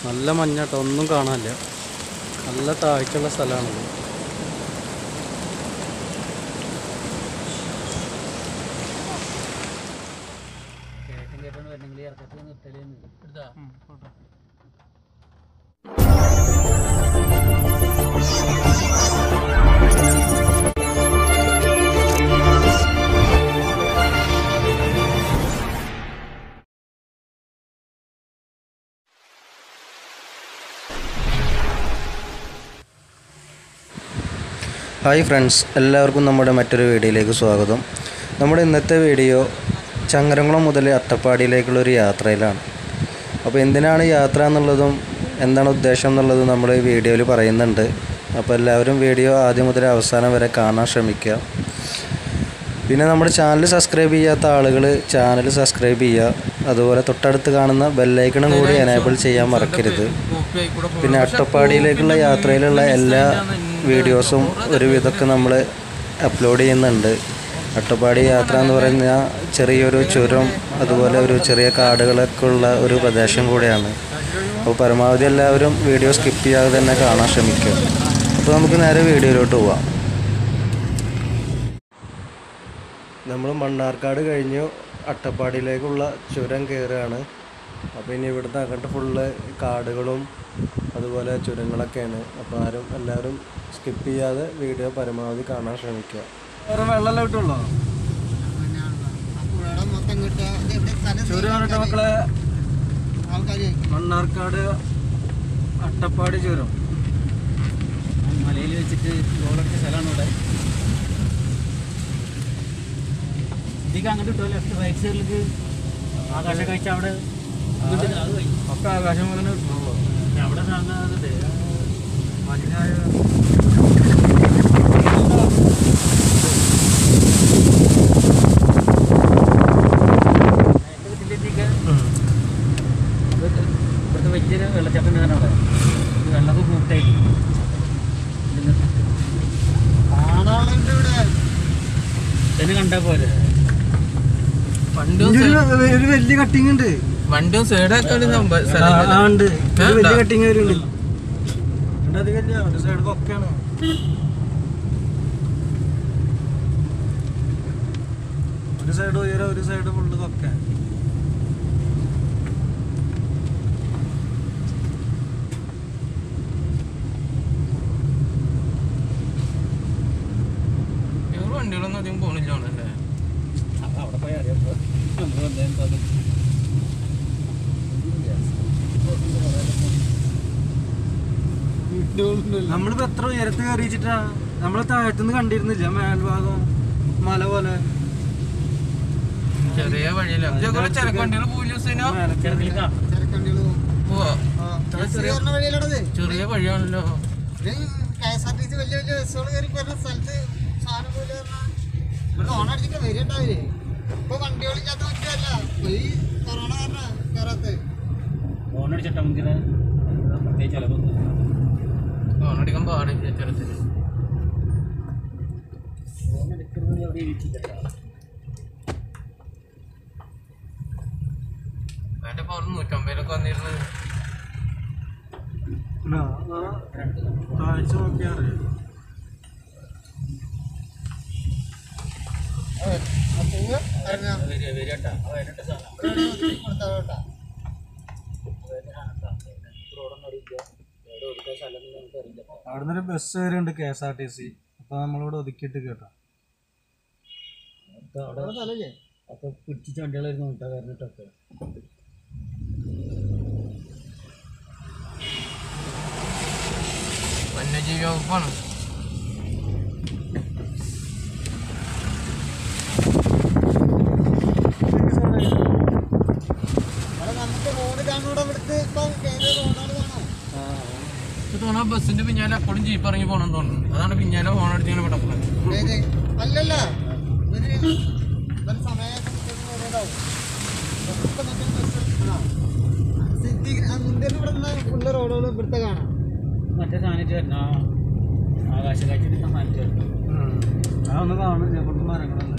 നല്ല മഞ്ഞാട്ടോ ഒന്നും കാണാനില്ല നല്ല താഴ്ചയുള്ള സ്ഥലമാണിത് ഹായ് ഫ്രണ്ട്സ് എല്ലാവർക്കും നമ്മുടെ മറ്റൊരു വീഡിയോയിലേക്ക് സ്വാഗതം നമ്മുടെ ഇന്നത്തെ വീഡിയോ ചങ്ങരംകുളം മുതൽ അട്ടപ്പാടിയിലേക്കുള്ള ഒരു യാത്രയിലാണ് അപ്പോൾ എന്തിനാണ് യാത്ര എന്നുള്ളതും എന്താണ് ഉദ്ദേശം എന്നുള്ളതും നമ്മൾ ഈ വീഡിയോയിൽ പറയുന്നുണ്ട് അപ്പോൾ എല്ലാവരും വീഡിയോ ആദ്യം മുതൽ അവസാനം വരെ കാണാൻ ശ്രമിക്കുക പിന്നെ നമ്മുടെ ചാനൽ സബ്സ്ക്രൈബ് ചെയ്യാത്ത ആളുകൾ ചാനൽ സബ്സ്ക്രൈബ് ചെയ്യുക അതുപോലെ തൊട്ടടുത്ത് കാണുന്ന ബെല്ലൈക്കണും കൂടി എനേബിൾ ചെയ്യാൻ മറക്കരുത് പിന്നെ അട്ടപ്പാടിയിലേക്കുള്ള യാത്രയിലുള്ള എല്ലാ വീഡിയോസും ഒരുവിധമൊക്കെ നമ്മൾ അപ്ലോഡ് ചെയ്യുന്നുണ്ട് അട്ടപ്പാടി യാത്ര എന്ന് പറഞ്ഞാൽ ചെറിയൊരു ചുരം അതുപോലെ ഒരു ചെറിയ കാടുകളൊക്കെ ഉള്ള ഒരു പ്രദേശം കൂടിയാണ് അപ്പോൾ പരമാവധി എല്ലാവരും വീഡിയോ സ്കിപ്പ് ചെയ്യാതെ തന്നെ കാണാൻ ശ്രമിക്കുക അപ്പോൾ നമുക്ക് നേരെ വീഡിയോയിലോട്ട് പോവാം നമ്മൾ മണ്ണാർക്കാട് കഴിഞ്ഞു അട്ടപ്പാടിയിലേക്കുള്ള ചുരം കയറുകയാണ് അപ്പോൾ ഇനി ഇവിടുന്ന് അങ്ങോട്ട് ഫുള്ള് കാടുകളും അതുപോലെ ചുരങ്ങളൊക്കെയാണ് അപ്പോൾ ആരും എല്ലാവരും സ്കിപ്പ് ചെയ്യാതെ വീഡിയോ പരമാവധി കാണാൻ ശ്രമിക്കുക വേറെ വെള്ളമെല്ലാം കിട്ടുള്ളൂ ചുരം പറഞ്ഞിട്ട് മക്കളെ മണ്ണാർക്കാട് അട്ടപ്പാടി ചുരം മലയിൽ വെച്ചിട്ട് ഗോളൊക്കെ സ്ഥലമാണ് ഇവിടെ ഇതിക്ക് അങ്ങോട്ട് കിട്ടുമോ ലെഫ്റ്റ് റൈറ്റ് സൈഡിലേക്ക് ആകാശ കാഴ്ച അവിടെ ഇങ്ങോട്ട് അത് കഴിഞ്ഞു. ഒക്കെ ആകാശം പോലെ തന്നെ കിട്ടുള്ളൂ അവിടെ സാധനം മഞ്ഞായ ഇവിടുത്തെ വലിയൊരു വെള്ളച്ചാട്ടം ഉണ്ടാകാൻ അവിടെ ഇത് വെള്ളമൊക്കെ കൂട്ടായിട്ട് തന്നെ കണ്ടാൽ പോലെ ഒരു വലിയ കട്ടിങ് ഉണ്ട് വണ്ടിയും സൈഡാക്കാൻ ആ, ഉണ്ട് ഒരു ആ, വലിയ ഉണ്ടാ. കട്ടിങ് വരുന്നുണ്ട് ഉണ്ട് അധികമില്ല ഒരു സൈഡ് കൊക്കെയാണ് ഒരു സൈഡ് ഉയരം ഒരു സൈഡ് ഫുള്ള് കൊക്ക വണ്ടികളൊന്നും അധികം പോണില്ല അല്ലേ അവിടെ പോയി അറിയാം നമ്മൾ എന്തായാലും നമ്മളിപ്പോ എത്ര ഉയരത്ത് കയറിച്ചിട്ടാ നമ്മളെ താഴത്തുനിന്ന് കണ്ടിരുന്നില്ല മേൽഭാഗം മല പോലെ ചെറിയ വഴിയില്ല ഇതേപോലെ ചില വണ്ടികൾ പോവില്ല ഹുസൈനോ ചെറുതിൽ കാണും പോവാ ചെറിയ വഴിയാണല്ലോ ഫോൺ അടിച്ചിട്ട് നമുക്ക് പ്രത്യേകിച്ച് ചിലവൊന്നും ഓണടിക്കാൻ പാടില്ല ചെറുതില് ഫോൺ എടുക്കുന്നത് അവിടെ ഇരിക്കില്ല അതിന്റെ പുറത്ത് നൂറ്റമ്പതിലൊക്കെ വന്നിരുന്നു താഴ്ച നോക്കിയാ അറിയാം വരിക വരികട്ടാ വരട്ടെ സാധനം അവിടുന്ന് ഒരു ബസ് വരെ ഉണ്ട് K S R T C അപ്പൊ നമ്മളിവിടെ ഒതുക്കിയിട്ട് കേട്ടോ അപ്പൊ പിടിച്ച വണ്ടികളായിരുന്നു കേട്ടോ വരണിട്ടൊക്കെ വന്യജീവി വകുപ്പാണ് ഇത് തോന്നാ ബസ്സിന്റെ പിന്നാലെ അപ്പോഴും ജീപ്പ് ഇറങ്ങി പോകണം തോന്നുന്നു അതാണ് പിന്നാലെ ഫോൺ അടിച്ചിങ്ങനെ വിടക്കുന്നത് അല്ലല്ല ഇവര് ഇവര് സമയം സിറ്റി മുന്തേന്ന് ഇവിടെ ഫുള്ള് റോഡുകൾ ഇവിടുത്തെ കാണാം മറ്റേ സാധനമായിട്ട് വരണം ആ ആകാശ കാഴ്ച സാധനമായിട്ട് വരണം ആ ഒന്ന് കാണില്ല ഇവിടുത്തെ മരങ്ങളല്ലേ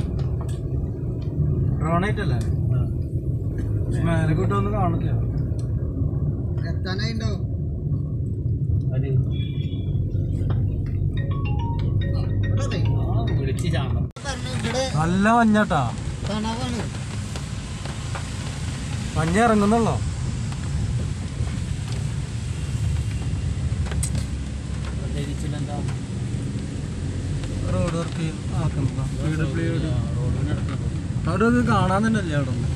ഡ്രോണായിട്ടല്ലേ മേലെ കൂട്ടൊന്നും കാണില്ല എത്താനായിണ്ടാവും അത് ഇവിടെ ദേ, ആ വിളിച്ച് ചാടണം പറഞ്ഞു ഇവിടെ നല്ല മഞ്ഞാട്ടാ തണവാണ് മഞ്ഞ ഇറങ്ങുന്നുള്ളോ പ്രത്യേകിച്ചില്ലെന്താ റോഡ് വർക്ക് ആക്കുന്നതാ റോഡിന് നടക്കുന്നത് അവിടെ അത് കാണാൻ തന്നെ അല്ലേ അവിടെ നിന്ന്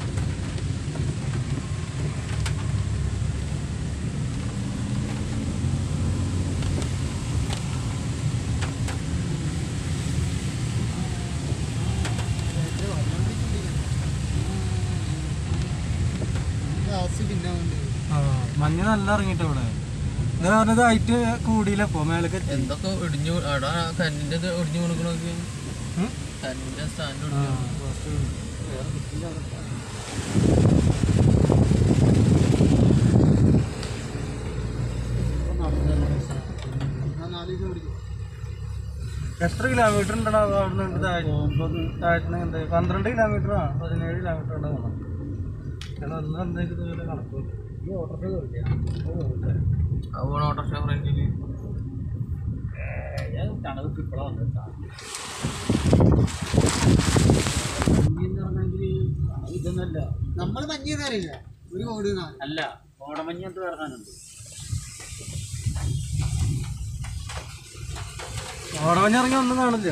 ഗ്യാസ് പിന്നെ ഉണ്ട് ആ മഞ്ഞ നല്ല ഇറങ്ങിയിട്ട് ഇവിടെ ഇത് പറഞ്ഞത് ഹൈറ്റ് കൂടിയില്ലപ്പോ മേലേക്ക് എത്തി. എന്തൊക്കെ ഇടിഞ്ഞു അവിടെ കന്നിന്റെ ഇത് ഇടിഞ്ഞു കൊടുക്കണോക്ക് ഉം? കന്നിന്റെ സ്റ്റാൻഡ് ആ, ഇടിഞ്ഞു കുറച്ച് ഞാൻ നാല് ദിവസം പിടിക്കും എത്ര കിലോമീറ്റർ ഉണ്ടോ അവിടെ നിന്ന് താഴ്ത്തുന്ന എന്ത് പന്ത്രണ്ട് കിലോമീറ്റർ ആ പതിനേഴ് കിലോമീറ്റർ ഉണ്ടാവും കാരണം ഒന്നും എന്തെങ്കിലും ഇതുപോലെ കണക്കും ഈ ഓട്ടോറിക്ഷ കയറിയാ അതുപോലെ ഓട്ടോറിക്ഷ ഫ്രണ്ടില് തണുപ്പ് ഇപ്പോഴാണ് വന്നിട്ടാ പറഞ്ഞെങ്കിൽ ഇതൊന്നല്ല നമ്മൾ മഞ്ഞെന്ന് അറിയില്ല ഒരു കോടി നാല് അല്ല ഓടമഞ്ഞ് എന്ത് ഇറങ്ങാനുണ്ട് ഓടമഞ്ഞ് ഇറങ്ങി ഒന്നും കാണില്ല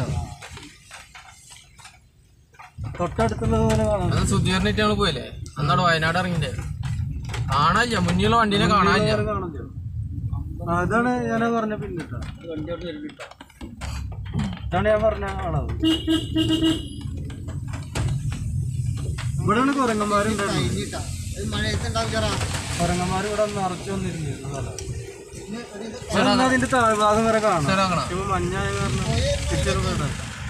തൊട്ടടുത്തുള്ളത് പോലെ കാണാം അത് സുധീറിനായിട്ട് ഞങ്ങൾ പോയല്ലേ അന്നവിടെ വയനാട് ഇറങ്ങിന്റെ കാണാനില്ല മുന്നിലുള്ള വണ്ടീനെ കാണാനില്ല കാണില്ല ആ, അതാണ് ഞാൻ പറഞ്ഞ പിന്നിട്ടാ വണ്ടിയോട്ട് വരുന്നുണ്ടോ ഇതാണ് ഞാൻ പറഞ്ഞ ആളത് ഇവിടെയാണ് കുരങ്ങന്മാരുണ്ട് കഴിഞ്ഞിട്ടാ ഇത് മഴയത്ത് ഉണ്ടാവില്ല കുരങ്ങന്മാർ ഇവിടെ നിറച്ചു വന്നിരുന്നു സ്ഥലം ഇന്ന് ഒരു ഇത് അതൊന്ന് അതിന്റെ താഴ്ഭാഗം വരെ കാണാം സ്ഥലമാക്കണം ഇപ്പൊ മഞ്ഞായ കാരണം തിരിച്ചറിവിടെ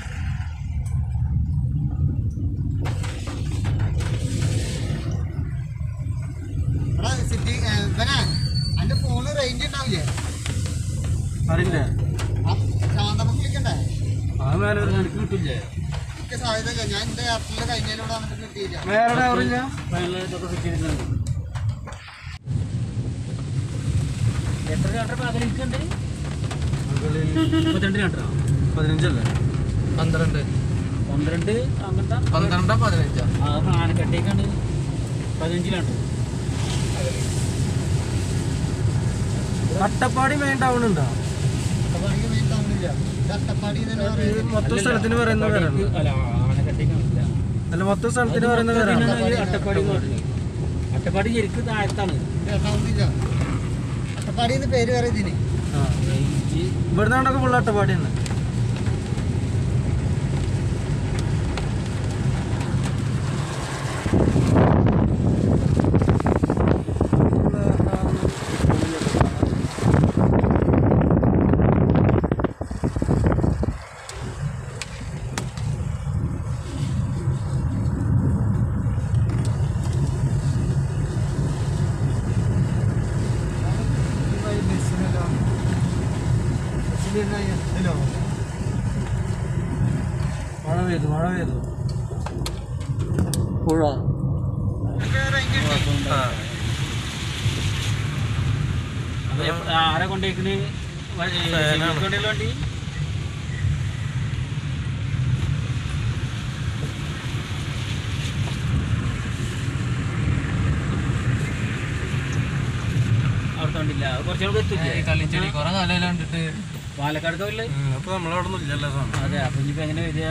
എടാ സിറ്റി ഇവനെ അന്റെ ഫോണ് റേഞ്ച് ഉണ്ടാവില്ലേ അറിയില്ലേ ആ ശാന്തമ്മ വിളിക്കണ്ടേ ആ മേലെ ഒരു എനിക്ക് കിട്ടില്ലേ എനിക്ക് സാധ്യത ഇല്ല. ഞാൻ എന്റെ യാത്രയിൽ കഴിഞ്ഞതിലൂടെ വന്നിട്ട് കിട്ടിയില്ല മേലെ അറിയില്ല ഫൈനലായിട്ടൊക്കെ ഫിറ്റ് ചെയ്തിട്ടുണ്ട് എത്ര ലിറ്റർ പതിനഞ്ചുണ്ട് മുപ്പത്തിരണ്ട് ലിറ്ററാ പതിനഞ്ചല്ലേ പന്ത്രണ്ട് പന്ത്രണ്ട് അങ്ങനത്തെ പന്ത്രണ്ടാ പതിനഞ്ചാ ആ ആനക്കട്ടേക്കാണ് പതിനഞ്ച് ലിറ്റർ അട്ടപ്പാടി മെയിൻ ടൗൺ ഉണ്ടോ അട്ടപ്പാടിക്ക് മെയിൻ ടൗണില്ല ഇത് അട്ടപ്പാടി തന്നെ ഇത് പറയുന്നത് മൊത്തം സ്ഥലത്തിന് പറയുന്ന പേരാണ് അല്ല ആനക്കട്ടേക്കാണില്ല അല്ല മൊത്തം സ്ഥലത്തിന് പറയുന്ന പേരാണ് അട്ടപ്പാടി എന്ന് പറഞ്ഞത് അട്ടപ്പാടി ശരിക്കും താഴത്താണ് ടൗണില്ല അട്ടപ്പാടി എന്ന് പേര് പറയും ഇതിന് ആ ഇവിടുന്നാണ്ടൊക്കെ ഫുള്ള് അട്ടപ്പാടി തന്നെ മഴ പെയ്തു മഴ പെയ്തു പുഴ ആരെ കൊണ്ടേക്കണ് കൊണ്ടുള്ള വണ്ടി അവിടുത്തെ വണ്ടില്ല കുറച്ചുകൂടെ എത്തില്ലേ കള്ളിച്ചെടി കുറെ കാലം കണ്ടിട്ട് പാലക്കാട് പോയില്ലേ അപ്പൊ നമ്മളവിടെ ഒന്നും ഇല്ലല്ലോ സാധനം അതെ അപ്പൊ ഇനിയിപ്പോ എങ്ങനെ വരിക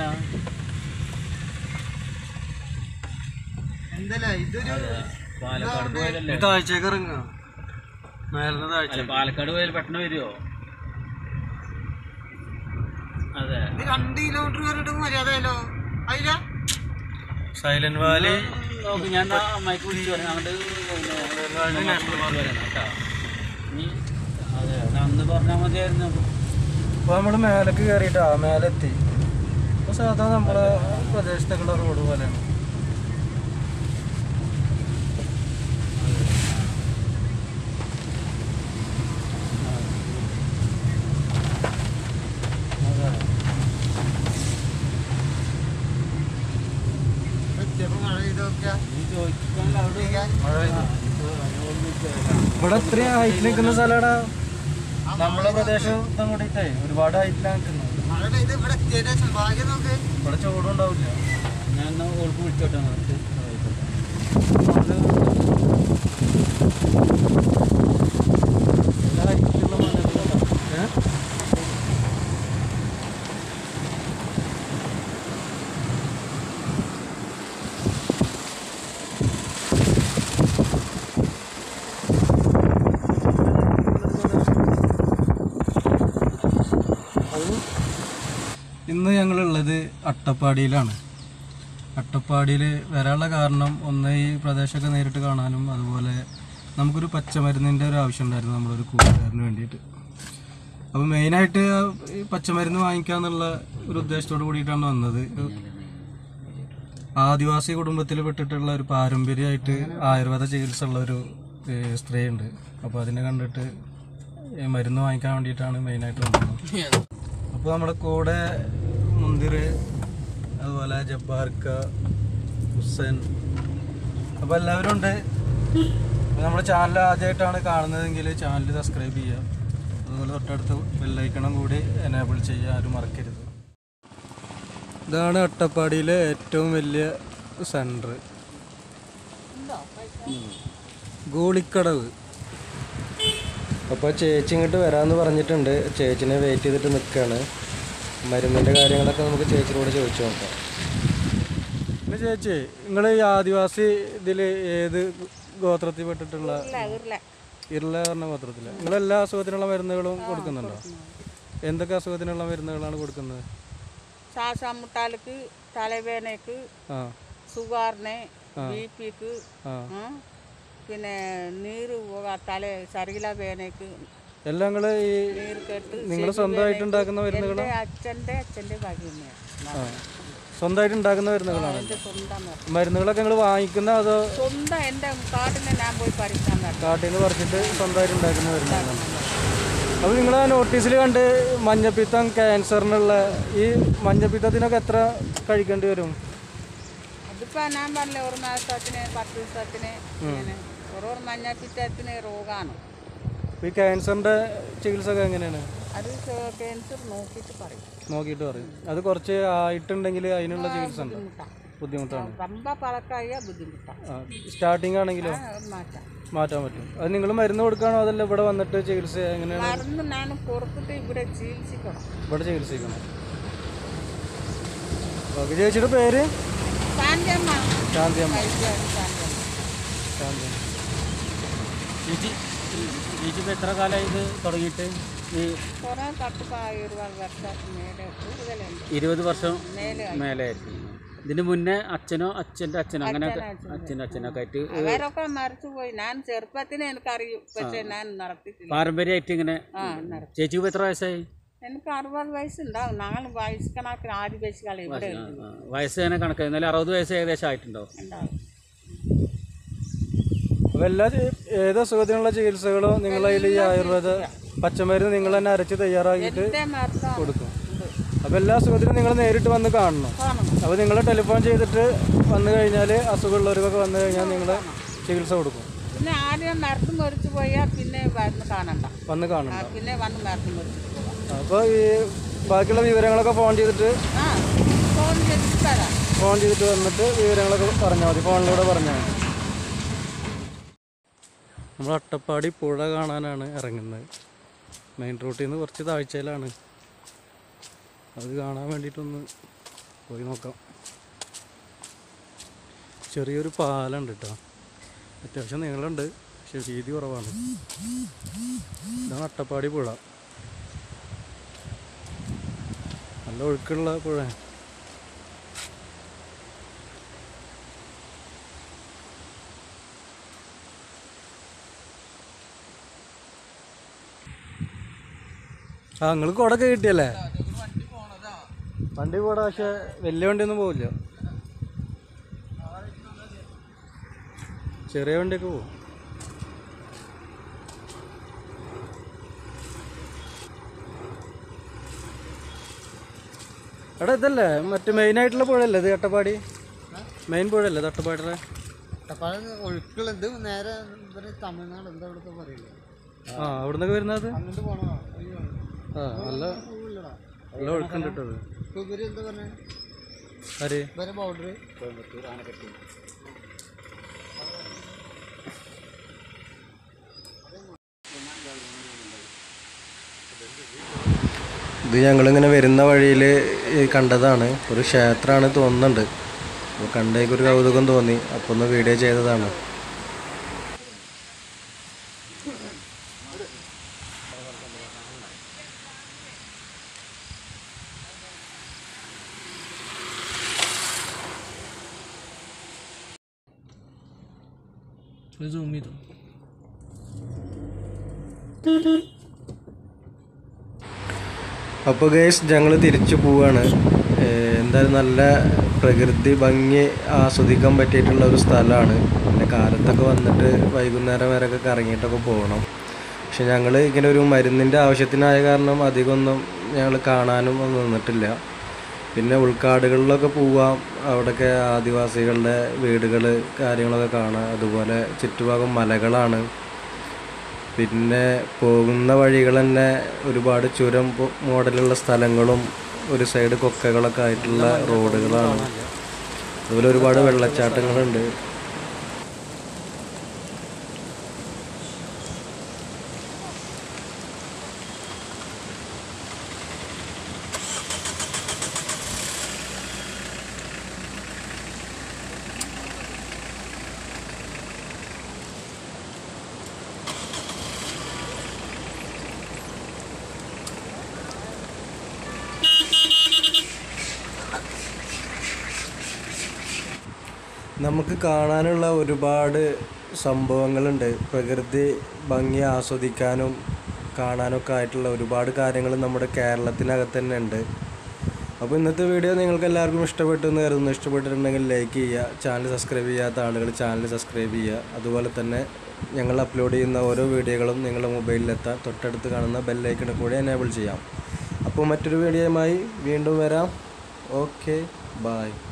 എന്തല്ല ഇതൊരു പാലക്കാട് പോയാലല്ലേ താഴ്ചയൊക്കെ ഇറങ്ങുക മേലിന് താഴ്ച അല്ല പാലക്കാട് പോയാൽ പെട്ടെന്ന് വരുമോ അതെ ഇത് രണ്ട് കിലോമീറ്റർ പറഞ്ഞിട്ട് മര്യാദയല്ലോ അതില സൈലന്റ് വാലി നോക്ക് ഞാൻ എന്നാ അമ്മായിക്ക് വിളിച്ചു പറയാം അങ്ങോട്ട് പിന്നെ നാഷണൽ പാർക്ക് വരാം കേട്ടോ ഇനി അതെ അത് അന്ന് പറഞ്ഞാൽ മതിയായിരുന്നു അപ്പൊ നമ്മള് മേലേക്ക് കയറിയിട്ടാ മേലെ എത്തി അപ്പൊ സാധാ നമ്മളെ പ്രദേശത്തേക്കുള്ള റോഡ് പോലെയാണ് എത്തിയപ്പോ മഴ ചെയ്ത് നോക്കിയാ നീ ചോദിക്കാൻ അവിടെ മഴ പെയ്തു ആ, ആ, ആ, ആ, ആ, ആ, ആ, ആ, ആ, ആ, ആ, ആ, ആ, ആ, ആ, ഇവിടെ ഇത്രയും ഹൈറ്റിൽ നിൽക്കുന്ന സ്ഥലമാടാ നമ്മളെ പ്രദേശം ഇതും കൂടിയിട്ടേ ഒരുപാട് ഹൈറ്റിലാണ് നിൽക്കുന്നത് മഴ പെയ്ത് ഇവിടെ എത്തിയതിന് ശേഷം ഭാഗ്യം നോക്ക് ഇവിടെ ചൂടുണ്ടാവില്ല ഞാൻ എന്നാ ഓൾക്ക് വിളിച്ചോട്ടെ നമുക്ക് നല്ല ഹൈറ്റിലുള്ള മലകളാണ് ഏഹ് ഇന്ന് ഞങ്ങളുള്ളത് അട്ടപ്പാടിയിലാണ് അട്ടപ്പാടിയിൽ വരാനുള്ള കാരണം ഒന്ന് ഈ പ്രദേശമൊക്കെ നേരിട്ട് കാണാനും അതുപോലെ നമുക്കൊരു പച്ചമരുന്നിൻ്റെ ഒരു ആവശ്യം ഉണ്ടായിരുന്നു നമ്മളൊരു കൂട്ടുകാരന് വേണ്ടിയിട്ട് അപ്പോൾ മെയിനായിട്ട് ഈ പച്ചമരുന്ന് വാങ്ങിക്കാന്നുള്ള ഒരു ഉദ്ദേശത്തോട് കൂടിയിട്ടാണ് വന്നത് ഒരു ആദിവാസി കുടുംബത്തിൽ പെട്ടിട്ടുള്ള ഒരു പാരമ്പര്യമായിട്ട് ആയുർവേദ ചികിത്സ ഉള്ള ഒരു ഏഹ്, സ്ത്രീയുണ്ട് അപ്പോൾ അതിനെ കണ്ടിട്ട് ഈ മരുന്ന് വാങ്ങിക്കാൻ വേണ്ടിയിട്ടാണ് മെയിനായിട്ട് വന്നത് അപ്പോൾ നമ്മുടെ കൂടെ മുന്തിർ അതുപോലെ ജബ്ബാർക്ക ഹുസൈൻ അപ്പോൾ എല്ലാവരും ഉണ്ട് അപ്പോൾ നമ്മുടെ ചാനൽ ആദ്യമായിട്ടാണ് കാണുന്നതെങ്കിൽ ചാനൽ സബ്സ്ക്രൈബ് ചെയ്യുക അതുപോലെ തൊട്ടടുത്ത് ബെല്ലൈക്കണം കൂടി എനേബിൾ ചെയ്യുക ആരും മറക്കരുത് ഇതാണ് അട്ടപ്പാടിയിലെ ഏറ്റവും വലിയ സെൻറ്റർ ഗോളിക്കടവ് അപ്പോൾ ചേച്ചി ഇങ്ങോട്ട് വരാമെന്ന് പറഞ്ഞിട്ടുണ്ട് ചേച്ചിനെ വെയിറ്റ് ചെയ്തിട്ട് നിൽക്കുകയാണ് മരുന്നിൻ്റെ കാര്യങ്ങളൊക്കെ നമുക്ക് ചേച്ചിനോട് ചോദിച്ചു നോക്കാം പിന്നെ ചേച്ചി നിങ്ങൾ ഈ ആദിവാസി ഇതിൽ ഏത് ഗോത്രത്തിൽ പെട്ടിട്ടുള്ള ഇർല പറഞ്ഞ ഗോത്രത്തിൽ നിങ്ങൾ എല്ലാ അസുഖത്തിനുള്ള മരുന്നുകളും കൊടുക്കുന്നുണ്ടോ എന്തൊക്കെ അസുഖത്തിനുള്ള മരുന്നുകളാണ് കൊടുക്കുന്നത് ശ്വാസം മുട്ടാൾക്ക് തലവേദനക്ക് ആ ഷുഗറിന് ബി പിക്ക് ആ പിന്നെ നീര് പോകാ തല ശരീര വേദനക്ക് എല്ലാം നിങ്ങൾ ഈ നീര് കെട്ട് നിങ്ങൾ സ്വന്തമായിട്ട് ഉണ്ടാക്കുന്ന മരുന്നുകൾ എൻ്റെ അച്ഛൻ്റെ അച്ഛൻ്റെ ഭാഗ്യമാണ് ആ സ്വന്തമായിട്ട് ഉണ്ടാക്കുന്ന മരുന്നുകളാണ് എൻ്റെ സ്വന്തം മരുന്ന്. മരുന്നുകളൊക്കെ നിങ്ങൾ വാങ്ങിക്കുന്ന അതോ സ്വന്തം എൻ്റെ കാട്ടിന് ഞാൻ പോയി പറിക്കാൻ നടക്കും കാട്ടിൽ നിന്ന് പറിച്ചിട്ട് സ്വന്തമായിട്ട് ഉണ്ടാക്കുന്ന മരുന്നുകളാണ് അപ്പോൾ നിങ്ങൾ ആ നോട്ടീസിൽ കണ്ട് മഞ്ഞപ്പിത്തം ക്യാൻസറിനുള്ള ഈ മഞ്ഞപ്പിത്തത്തിനൊക്കെ എത്ര കഴിക്കേണ്ടി വരും അതിപ്പോൾ ഞാൻ പറഞ്ഞില്ല ഒരു മാസത്തിന് പത്ത് ദിവസത്തിന് ഇങ്ങനെ ഓരോ മഞ്ഞപ്പിത്തത്തിന് രോഗമാണ് അപ്പോൾ ഈ ക്യാൻസറിൻ്റെ ചികിത്സ ഒക്കെ എങ്ങനെയാണ് അത് ക്യാൻസർ നോക്കിയിട്ട് പറയും നോക്കിയിട്ട് പറയും അത് കുറച്ച് ആയിട്ടുണ്ടെങ്കിൽ അതിനുള്ള ചികിത്സ ഉണ്ട് ബുദ്ധിമുട്ടാണ് ബുദ്ധിമുട്ടാണ് ரொம்ப പഴക്കമായ ബുദ്ധിമുട്ടാണ് സ്റ്റാർട്ടിങ് ആണെങ്കിലോ മാറ്റാം മാറ്റാൻ പറ്റും അത് നിങ്ങൾ മരുന്ന് കൊടുക്കുകയാണോ അതല്ല ഇവിടെ വന്നിട്ട് ചികിത്സ എങ്ങനെയാണ് മരുന്ന് ഞാൻ കൊടുത്തിട്ട് ഇവിടെ ചികിത്സിക്കണം ഇവിടെ ചികിത്സിക്കണം ഓക്കെ ചേച്ചിയുടെ പേര് ശാന്തിയമ്മ ശാന്തിയമ്മ വൈദ്യാണ് ശാന്തിയമ്മ ശാന്തിയമ്മ ചേച്ചി ചേച്ചി ഇപ്പോൾ എത്ര കാലമായി ഇത് തുടങ്ങിയിട്ട് ഈ കുറേ തട്ടുപ്പായ ഒരുപാട് വർഷം മേലെ കൂടുതലുണ്ട് ഇരുപത് വർഷം മേലെ മേലെ ആയിരിക്കും ഇതിന് മുന്നേ അച്ഛനോ അച്ഛൻ്റെ അച്ഛനോ അങ്ങനെയൊക്കെ അച്ഛനും അച്ഛനും അച്ഛനൊക്കെ ആയിട്ട് അവരൊക്കെ മരിച്ചു പോയി ഞാൻ ചെറുപ്പത്തിന് എനിക്കറിയും പക്ഷെ ഞാൻ നടത്തിയിട്ടില്ല പാരമ്പര്യമായിട്ട് ഇങ്ങനെ ആ നടത്തി ചേച്ചിക്ക് ഇപ്പോൾ എത്ര വയസ്സായി എനിക്ക് അറുപത് വയസ്സുണ്ടാവും ഞങ്ങൾ വയസ്സ് കണക്കിന് ആദിവാസികൾ ഇവിടെ ആ, ആ. വയസ്സ് തന്നെ കണക്ക് എന്നാലും അറുപത് വയസ്സ് ഏകദേശം ആയിട്ടുണ്ടോ ഉണ്ടാവും അപ്പോൾ എല്ലാ ചി- ഏത് അസുഖത്തിനുള്ള ചികിത്സകളും നിങ്ങൾ അതിൽ ഈ ആയുർവേദ പച്ചമരുന്ന് നിങ്ങൾ തന്നെ അരച്ച് തയ്യാറാക്കിയിട്ട് എൻ്റെ മരുന്ന് കൊടുക്കും ഉണ്ട് അപ്പോൾ എല്ലാ അസുഖത്തിനും നിങ്ങൾ നേരിട്ട് വന്ന് കാണണം കാണണം അപ്പോൾ നിങ്ങൾ ടെലിഫോൺ ചെയ്തിട്ട് വന്നു കഴിഞ്ഞാൽ അസുഖമുള്ളവർക്കൊക്കെ വന്നു കഴിഞ്ഞാൽ നിങ്ങൾ ചികിത്സ കൊടുക്കും പിന്നെ ആദ്യം മരുന്ന് മരിച്ചു പോയാൽ പിന്നെ മരുന്ന് കാണണ്ട വന്ന് ആ, കാണണം പിന്നെ വന്ന് മരുന്ന് മരിച്ചു പോവാം അപ്പോൾ ഈ ബാക്കിയുള്ള വിവരങ്ങളൊക്കെ ഫോൺ ചെയ്തിട്ട് ആ ഫോൺ ചെയ്തിട്ട് തരാം ഫോൺ ചെയ്തിട്ട് വന്നിട്ട് വിവരങ്ങളൊക്കെ പറഞ്ഞാൽ മതി ഫോണിലൂടെ പറഞ്ഞാൽ മതി നമ്മൾ അട്ടപ്പാടി പുഴ കാണാനാണ് ഇറങ്ങുന്നത് മെയിൻ റൂട്ടിൽ നിന്ന് കുറച്ച് താഴ്ചയിലാണ് അത് കാണാൻ വേണ്ടിയിട്ടൊന്ന് പോയി നോക്കാം ചെറിയൊരു പാലമുണ്ട് കേട്ടോ അത്യാവശ്യം നീളമുണ്ട് പക്ഷെ വീതി കുറവാണ് ഇതാണ് അട്ടപ്പാടി പുഴ നല്ല ഒഴുക്കുള്ള പുഴ ആ നിങ്ങൾ കുടൊക്കെ കിട്ടിയല്ലേ വണ്ടി പോടാ പക്ഷെ വലിയ വണ്ടിയൊന്നും പോവില്ല ചെറിയ വണ്ടിയൊക്കെ പോകും എടാ ഇതല്ലേ മറ്റേ മെയിൻ ആയിട്ടുള്ള പുഴയല്ലേ ഇത് അട്ടപ്പാടി മെയിൻ പുഴയല്ലേ ഇത് അട്ടപ്പാടിയുടെ പല ഒഴുക്കുള്ള ഇത് നേരെ ഇവര് തമിഴ്നാട് എന്താ ഇവിടുത്തെ പറയില്ല ആ അവിടെ നിന്നൊക്കെ വരുന്നത് അങ്ങോട്ട് പോണോ അയ്യോ ആ നല്ല പോവില്ലടാ നല്ല ഒഴുക്കുണ്ട് കേട്ടത് ഇപ്പൊ ഇവര് എന്താ പറഞ്ഞേ ആര് ഇവരെ ബൗണ്ടറി ഇത് ഞങ്ങളിങ്ങനെ വരുന്ന വഴിയിൽ കണ്ടതാണ് ഒരു ക്ഷേത്രമാണ് തോന്നുന്നുണ്ട് അപ്പോൾ കണ്ടേക്ക് ഒരു കൗതുകം തോന്നി അപ്പോൾ ഒന്ന് വീഡിയോ ചെയ്തതാണ് സൂം ചെയ്തു അപ്പോൾ ഗേസ് ഞങ്ങൾ തിരിച്ചു പോവാണ് ഏഹ് എന്തായാലും നല്ല പ്രകൃതി ഭംഗി ആസ്വദിക്കാൻ പറ്റിയിട്ടുള്ള ഒരു സ്ഥലമാണ് പിന്നെ കാലത്തൊക്കെ വന്നിട്ട് വൈകുന്നേരം വരെയൊക്കെ കറങ്ങിയിട്ടൊക്കെ പോകണം പക്ഷെ ഞങ്ങൾ ഇങ്ങനെ ഒരു മരുന്നിൻ്റെ ആവശ്യത്തിനായ കാരണം അധികമൊന്നും ഞങ്ങൾ കാണാനും ഒന്നും നിന്നിട്ടില്ല പിന്നെ ഉൾക്കാടുകളിലൊക്കെ പോവാം അവിടെയൊക്കെ ആദിവാസികളുടെ വീടുകൾ കാര്യങ്ങളൊക്കെ കാണാം അതുപോലെ ചുറ്റുഭാഗം മലകളാണ് പിന്നെ പോകുന്ന വഴികൾ തന്നെ ഒരുപാട് ചുരം പോ- മോഡലുള്ള സ്ഥലങ്ങളും ഒരു സൈഡ് കൊക്കകളൊക്കെ ആയിട്ടുള്ള റോഡുകളാണ് അതുപോലെ ഒരുപാട് വെള്ളച്ചാട്ടങ്ങളുണ്ട് നമുക്ക് കാണാനുള്ള ഒരുപാട് സംഭവങ്ങളുണ്ട് പ്രകൃതി ഭംഗി ആസ്വദിക്കാനും കാണാനൊക്കെ ആയിട്ടുള്ള ഒരുപാട് കാര്യങ്ങൾ നമ്മുടെ കേരളത്തിനകത്ത് തന്നെ ഉണ്ട് അപ്പോൾ ഇന്നത്തെ വീഡിയോ നിങ്ങൾക്ക് എല്ലാവർക്കും ഇഷ്ടപ്പെട്ടു എന്ന് കരുതുന്നു ഇഷ്ടപ്പെട്ടിട്ടുണ്ടെങ്കിൽ ലൈക്ക് ചെയ്യുക ചാനൽ സബ്സ്ക്രൈബ് ചെയ്യാത്ത ആളുകൾ ചാനൽ സബ്സ്ക്രൈബ് ചെയ്യുക അതുപോലെ തന്നെ ഞങ്ങൾ അപ്ലോഡ് ചെയ്യുന്ന ഓരോ വീഡിയോകളും നിങ്ങളുടെ മൊബൈലിലെത്താൻ തൊട്ടടുത്ത് കാണുന്ന ബെല്ലൈക്കണെ കൂടി എനേബിൾ ചെയ്യാം അപ്പോൾ മറ്റൊരു വീഡിയോയുമായി വീണ്ടും വരാം ഓക്കെ ബായ്